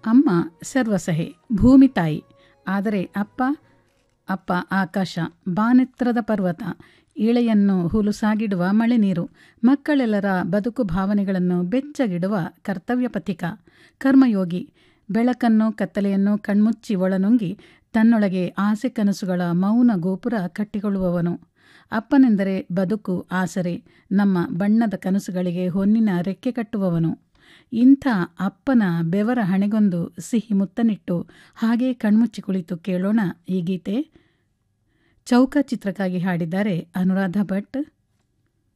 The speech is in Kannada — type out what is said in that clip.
ಅಮ್ಮ ಸರ್ವಸಹೆ ಭೂಮಿ ತಾಯಿ ಆದರೆ ಅಪ್ಪ ಅಪ್ಪ ಆಕಾಶ ಬಾನೆತ್ತರದ ಪರ್ವತ ಇಳೆಯನ್ನು ಹುಲುಸಾಗಿಡುವ ಮಳೆ ನೀರು ಮಕ್ಕಳೆಲ್ಲರ ಬದುಕು ಭಾವನೆಗಳನ್ನು ಬೆಚ್ಚಗಿಡುವ ಕರ್ತವ್ಯ ಪಥಿಕ ಕರ್ಮಯೋಗಿ ಬೆಳಕನ್ನು ಕತ್ತಲೆಯನ್ನು ಕಣ್ಮುಚ್ಚಿ ಒಳನುಂಗಿ ತನ್ನೊಳಗೆ ಆಸೆ ಕನಸುಗಳ ಮೌನ ಗೋಪುರ ಕಟ್ಟಿಕೊಳ್ಳುವವನು ಅಪ್ಪನೆಂದರೆ ಬದುಕು ಆಸರೆ ನಮ್ಮ ಬಣ್ಣದ ಕನಸುಗಳಿಗೆ ಹೊನ್ನಿನ ರೆಕ್ಕೆ ಕಟ್ಟುವವನು ಇಂಥ ಅಪ್ಪನ ಬೆವರ ಹಣೆಗೊಂದು ಸಿಹಿ ಮುತ್ತನಿಟ್ಟು ಹಾಗೇ ಕಣ್ಮುಚ್ಚಿ ಕುಳಿತು ಕೇಳೋಣ ಈ ಗೀತೆ ಚೌಕ ಚಿತ್ರಕ್ಕಾಗಿ ಹಾಡಿದ್ದಾರೆ ಅನುರಾಧ ಭಟ್